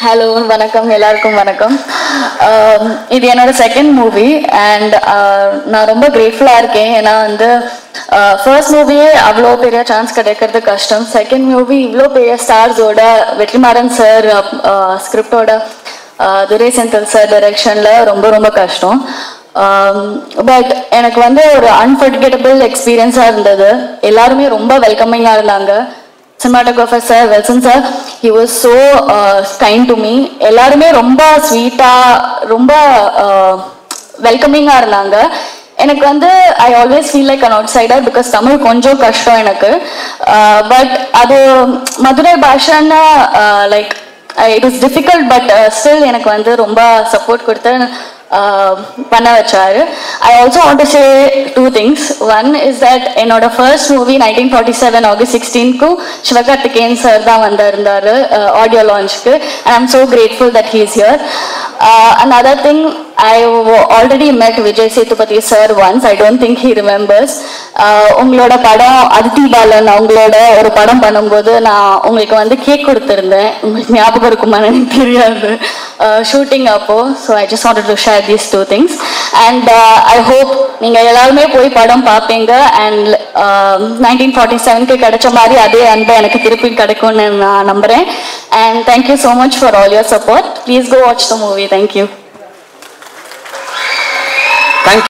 hello வணக்கம் எல்லாருக்கும் வணக்கம் ஆம், இது என்னோட செகண்ட் மூவி அண்ட் நான் ரொம்ப கிரேட்ஃபுல்லாக இருக்கேன் ஏன்னா வந்து ஃபர்ஸ்ட் மூவியே அவ்வளோ பெரிய சான்ஸ் கிடைக்கிறது கஷ்டம் செகண்ட் மூவி இவ்வளோ பெரிய ஸ்டார்ஸோட வெற்றிமாறன் சார் ஸ்கிரிப்டோட துரை செந்தில் சார் டைரக்ஷனில் ரொம்ப ரொம்ப கஷ்டம் பட் எனக்கு வந்து ஒரு அன்ஃபர்கெட்டபிள் எக்ஸ்பீரியன்ஸாக இருந்தது எல்லாருமே ரொம்ப வெல்கமிங்காக இருந்தாங்க cinematographer sir Wilson sir he was so kind to me எல்லாருமே ரொம்ப ஸ்வீட்டாக ரொம்ப வெல்கமிங்காக இருந்தாங்க எனக்கு வந்து I always feel like an outsider because Tamil கொஞ்சம் கஷ்டம் எனக்கு பட் அது மதுரை பாஷான்னு like it is difficult but still எனக்கு வந்து ரொம்ப சப்போர்ட் கொடுத்து uh, பண்ண வச்சாரு I also want to say two things one is that என்னோட first movie nineteen forty seven August சிக்ஸ்டீன்க்கும் Sivakarthikeyan sir தான் வந்திருந்தாரு ஆடியோ லான்ச்சுக்கு and I'm so grateful that he's here and other thing I already met Vijay Sethupathi sir once I don't think he remembers உங்களோட படம் அதித்தி பாலன் அவங்களோட ஒரு படம் பண்ணும்போது நான் உங்களுக்கு வந்து கேக் கொடுத்துருந்தேன் உங்களுக்கு ஞாபகம் இருக்குமான்னு எனக்கு தெரியாது ஷூட்டிங் அப்போ so I just wanted to share these two things and I hope நீங்கள் எல்லாருமே போய் படம் பார்ப்பீங்க அண்ட் நைன்டீன் ஃபார்ட்டி செவனுக்கு கிடைச்ச மாதிரி அதே அன்பை எனக்கு திருப்பி கிடைக்கும்னு நான் நம்புகிறேன் and thank you so much for all your support please go watch the movie thank you